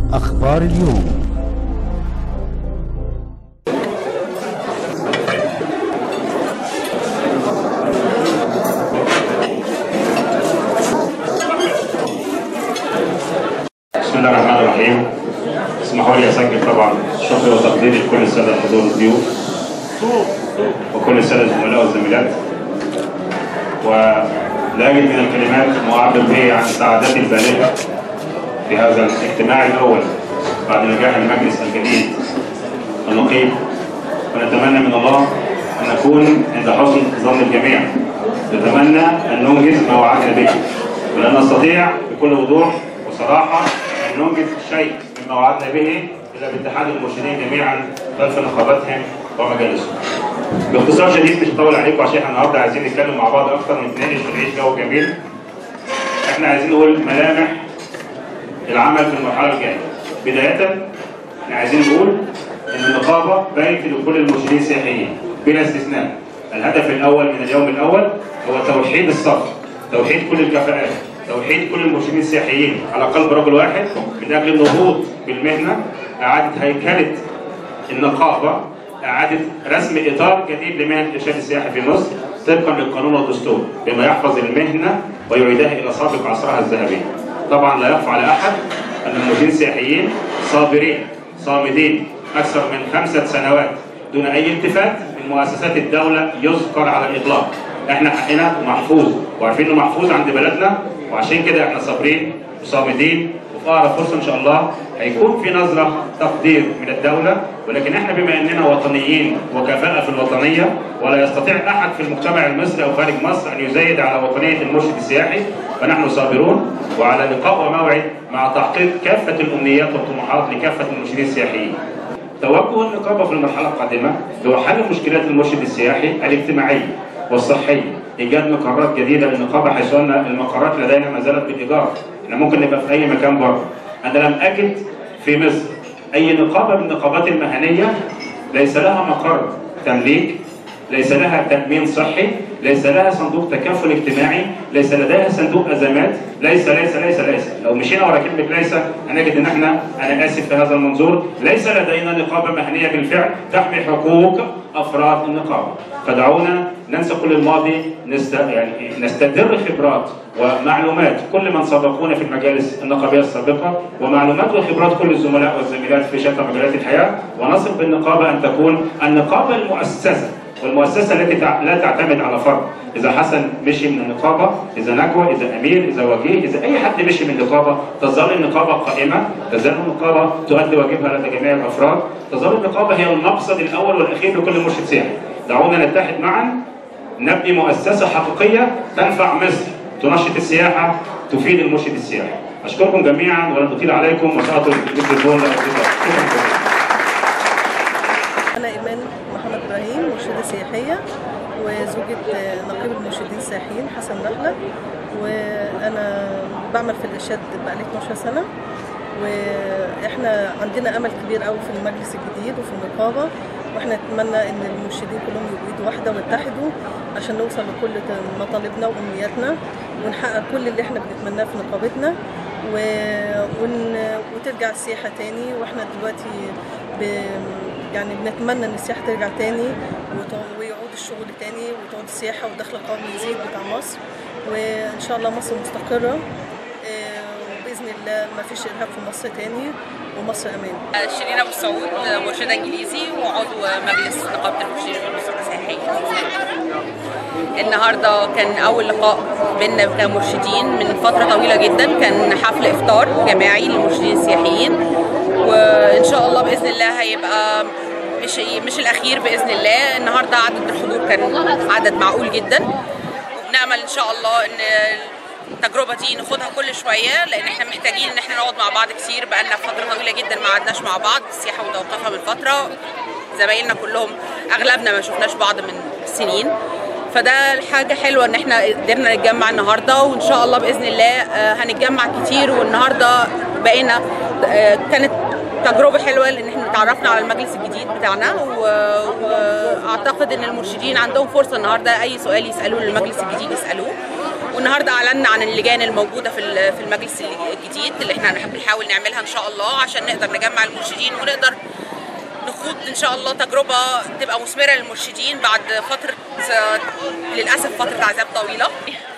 أخبار اليوم بسم الله الرحمن الرحيم اسمحوا لي اسجل طبعا شكري وتقديري لكل الساده الحضور والضيوف وكل الساده الزملاء والزميلات ولا اجد من الكلمات ما اعبر به عن سعادتي البالغه في هذا الاجتماع الاول بعد نجاح المجلس الجديد النقيب ونتمنى من الله ان نكون عند حسن ظن الجميع نتمنى ان ننجز ما وعدنا به ولن نستطيع بكل وضوح وصراحه ان ننجز شيء مما وعدنا به الا باتحاد المرشدين جميعا خلف نقاباتهم ومجالسهم. باختصار شديد مش هطول عليكم عشان احنا النهارده عايزين نتكلم مع بعض اكتر ونتناقش ونعيش جو جميل. احنا عايزين نقول ملامح العمل في المرحله الجايه. بدايه احنا عايزين نقول ان النقابه بيت لكل المرشدين السياحيين بلا استثناء. الهدف الاول من اليوم الاول هو توحيد الصف، توحيد كل الكفاءات، توحيد كل المرشدين السياحيين على قلب رجل واحد من اجل النهوض بالمهنه، اعاده هيكله النقابه، اعاده رسم اطار جديد لمهنه الارشاد السياحي في مصر طبقا للقانون والدستور بما يحفظ المهنه ويعيدها الى سابق عصرها الذهبي. طبعا لا يخفى على احد ان المرشدين السياحيين صابرين صامدين اكثر من خمسه سنوات دون اي التفات من مؤسسات الدوله يذكر على الاطلاق. احنا حقنا محفوظ وعارفين انه محفوظ عند بلدنا وعشان كده احنا صابرين وصامدين وفي اقرب فرصه ان شاء الله هيكون في نظره تقدير من الدوله ولكن احنا بما اننا وطنيين وكفاءه في الوطنيه ولا يستطيع احد في المجتمع المصري او خارج مصر ان يزايد على وطنيه المرشد السياحي فنحن صابرون وعلى لقاء وموعد مع تحقيق كافه الامنيات والطموحات لكافه المرشدين السياحيين. توجه النقابه في المرحله القادمه هو حل مشكلات المرشد السياحي الاجتماعيه والصحيه، ايجاد مقرات جديده للنقابه حيث ان المقرات لدينا ما زالت بالايجار، احنا ممكن نبقى في اي مكان بره. انا لم اجد في مصر اي نقابه من النقابات المهنيه ليس لها مقر تمليك، ليس لها تامين صحي، ليس لها صندوق تكافل اجتماعي، ليس لديها صندوق ازمات، ليس ليس ليس ليس، لو مشينا ورا كلمه ليس هنجد ان احنا انا اسف في هذا المنظور، ليس لدينا نقابه مهنيه بالفعل تحمي حقوق افراد النقابه، فدعونا ننسى كل الماضي نست... يعني نستدر خبرات ومعلومات كل من سبقونا في المجالس النقابيه السابقه ومعلومات وخبرات كل الزملاء والزميلات في شتى مجالات الحياه ونصل بالنقابه ان تكون النقابه المؤسسه والمؤسسه التي تع... لا تعتمد على فرد اذا حسن مشي من النقابه اذا نجوى اذا امير اذا وجيه اذا اي حد مشي من النقابه تظل النقابه قائمه تظل النقابه تؤدي واجبها لدى جميع الافراد تظل النقابه هي المقصد الاول والاخير لكل مرشد سياحي دعونا نتحد معا نبني مؤسسه حقيقيه تنفع مصر تنشط السياحه تفيد المرشد السياحي اشكركم جميعا ولن اطيل عليكم وساعطوا الميكروفون لاصدقائي أنا إيمان محمد إبراهيم مرشدة سياحية وزوجة نقيب المرشدين السياحيين حسن نخلة وأنا بعمل في الإرشاد بقالي 12 سنة وإحنا عندنا أمل كبير قوي في المجلس الجديد وفي النقابة وإحنا نتمنى إن المرشدين كلهم يبقوا إيد واحدة ويتحدوا عشان نوصل لكل مطالبنا وأمنياتنا ونحقق كل اللي إحنا بنتمناه في نقابتنا و... ون... وترجع السياحة تاني وإحنا دلوقتي ب... يعني بنتمنى ان السياحه ترجع تاني وت- ويعود الشغل تاني وتعود السياحه والدخل القومي يزيد بتاع مصر وان شاء الله مصر مستقره آه، وباذن الله ما فيش ارهاب في مصر تاني ومصر امان شيرين ابو سعود مرشده انجليزي وعضو مجلس نقابه المرشدين والمرشدات السياحيه. النهارده كان اول لقاء بيننا كمرشدين من فتره طويله جدا كان حفل افطار جماعي للمرشدين السياحيين وان شاء الله باذن الله هيبقى مش مش الاخير باذن الله النهارده عدد الحضور كان عدد معقول جدا وبنامل ان شاء الله ان التجربه دي ناخدها كل شويه لان احنا محتاجين ان احنا نقعد مع بعض كتير بقالنا فتره طويله جدا ما قعدناش مع بعض السياحه متوقفه من فتره زمايلنا كلهم اغلبنا ما شفناش بعض من سنين فده حاجة حلوة ان احنا قدرنا نتجمع النهاردة وان شاء الله بإذن الله آه، هنتجمع كتير والنهاردة بقينا آه، كانت تجربة حلوة لان احنا اتعرفنا على المجلس الجديد بتاعنا و- واعتقد ان المرشدين عندهم فرصة النهاردة اي سؤال يسألوه للمجلس الجديد يسألوه والنهارده اعلنا عن اللجان الموجوده في ال- في المجلس الجديد اللي احنا بنحاول نعملها ان شاء الله عشان نقدر نجمع المرشدين ونقدر نخوض ان شاء الله تجربه تبقى مثمره للمرشدين بعد فتره للاسف فتره عذاب طويله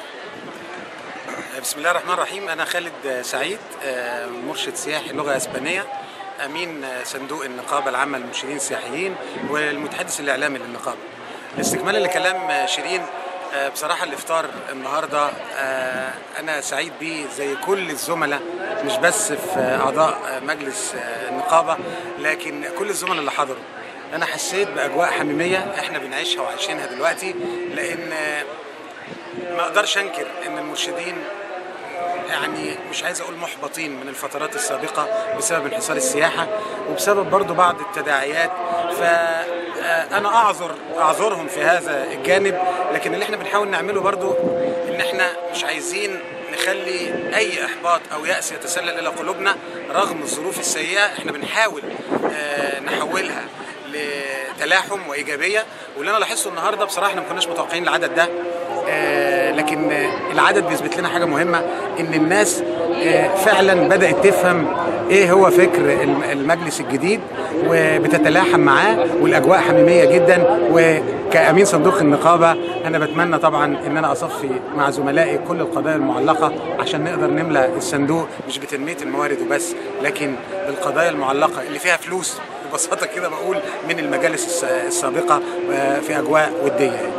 بسم الله الرحمن الرحيم أنا خالد سعيد آه، مرشد سياحي لغة إسبانية أمين آه، صندوق النقابة العامة للمرشدين السياحيين والمتحدث الإعلامي للنقابة استكمالا لكلام آه، شيرين آه، بصراحة الإفطار النهاردة آه، أنا سعيد بيه زي كل الزملاء مش بس في آه، أعضاء آه، مجلس آه، النقابة لكن كل الزملاء اللي حضروا أنا حسيت بأجواء حميمية إحنا بنعيشها وعايشينها دلوقتي لأن آه، ما اقدرش انكر ان المرشدين يعني مش عايز اقول محبطين من الفترات السابقه بسبب انحصار السياحه وبسبب برضو بعض التداعيات فانا اعذر اعذرهم في هذا الجانب لكن اللي احنا بنحاول نعمله برضو ان احنا مش عايزين نخلي اي احباط او ياس يتسلل الى قلوبنا رغم الظروف السيئه احنا بنحاول آه، نحولها لتلاحم وايجابيه واللي انا لاحظته النهارده بصراحه احنا ما كناش متوقعين العدد ده آه، لكن آه، العدد بيثبت لنا حاجه مهمه ان الناس آه، فعلا بدات تفهم ايه هو فكر الم- المجلس الجديد وبتتلاحم معاه والاجواء حميميه جدا وكامين صندوق النقابه انا بتمنى طبعا ان انا اصفي مع زملائي كل القضايا المعلقه عشان نقدر نملا الصندوق مش بتنميه الموارد وبس لكن بالقضايا المعلقه اللي فيها فلوس ببساطه كده بقول من المجالس الس- السابقه آه، في اجواء وديه يعني.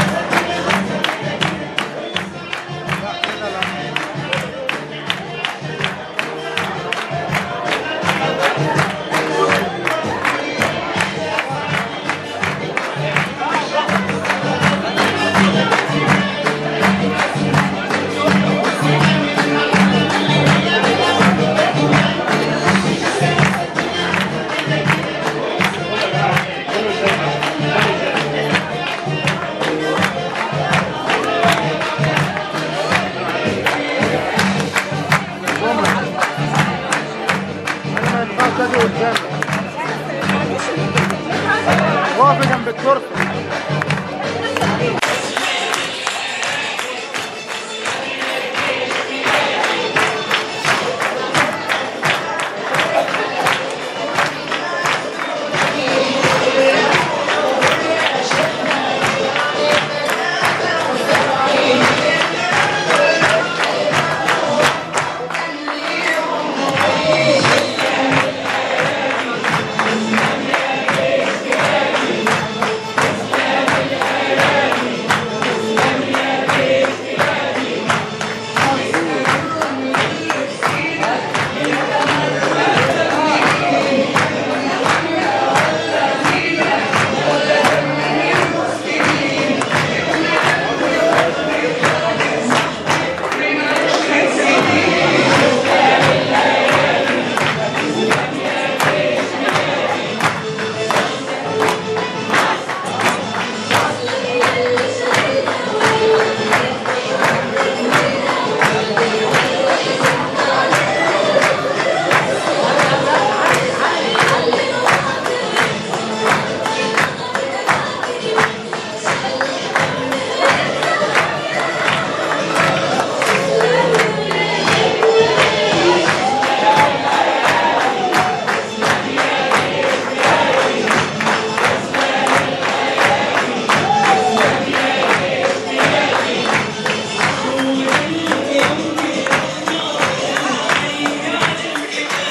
واقف جنب الكرسي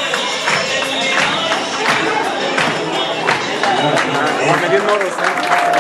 محمدين نور وسام